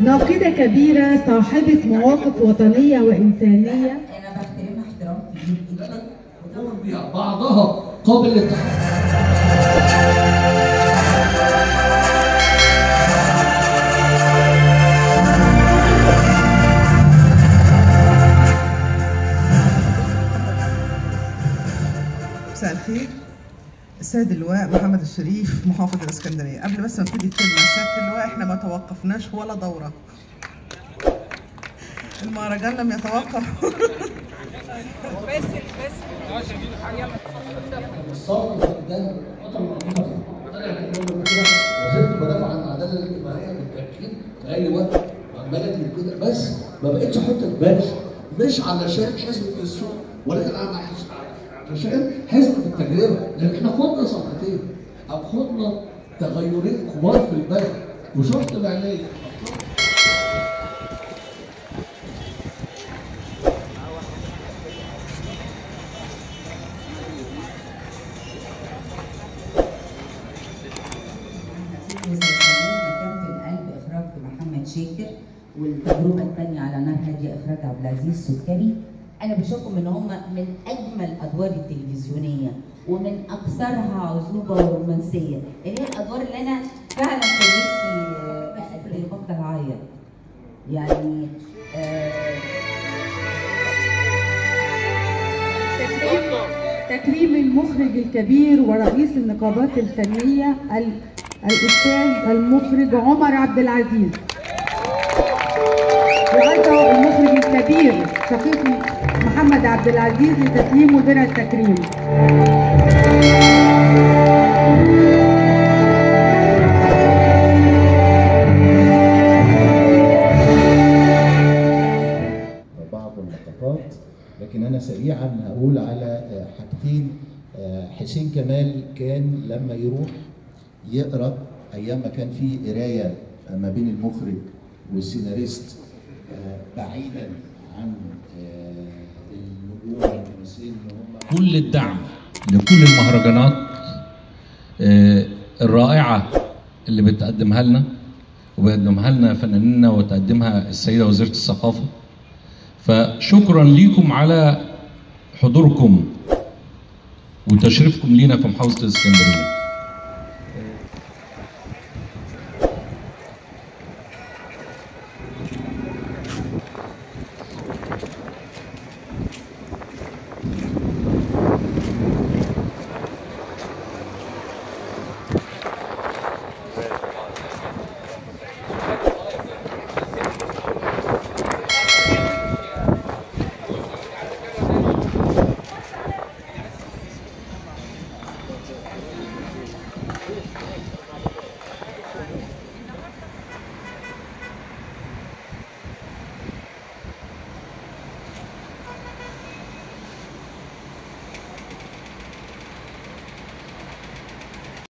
ناقدة كبيرة صاحبة مواقف وطنية وإنسانية انا بحترمها احترام كبير جدا تطور بيها بعضها قابل للتحقق مساء الخير السيد اللواء محمد الشريف محافظ الاسكندريه قبل بس ما ابتدي الكلمه سياده اللواء احنا ما توقفناش ولا دوره المهرجان لم يتوقف الصوت قدام وطن المنطقه طلع الكلام كده وزلت بدافع عن العداله الاجتماعيه بالتاكيد في اي وقت عمال كده بس ما بقتش احط الباش مش علشان حزب في السوق ولكن على علشان حزب في التجربه لان احنا خدنا صفحتين او خدنا تغيرين كبار في البلد وشفت بعينيا مكان في القلب اخراج محمد شاكر والتجربه الثانيه على نار هاديه اخراج عبد العزيز سكري انا بشوفهم ان هم من اجمل الادوار التلفزيونيه ومن اكثرها عذوبه ورومانسيه اللي هي الادوار اللي انا فعلا كان نفسي آه، اقدم بفضل اعيط يعني آه، تكريم تكريم المخرج الكبير ورئيس النقابات الفنية ال- الأستاذ المخرج عمر عبد العزيز وأدعو المخرج الكبير شقيق محمد عبد العزيز لتسليمه درع التكريم بعض اللقطات لكن انا سريعا هقول على آه، حاجتين آه، حسين كمال كان لما يروح يقرا ايام ما كان في قرايه ما بين المخرج والسيناريست آه، بعيدا عن آه، النجوم والممثلين ان هم كل الدعم لكل المهرجانات آه، الرائعة اللي بتقدمها لنا وبيقدمها لنا فنانينا وتقدمها السيدة وزيرة الثقافة فشكرا ليكم على حضوركم وتشريفكم لينا في محافظة الإسكندرية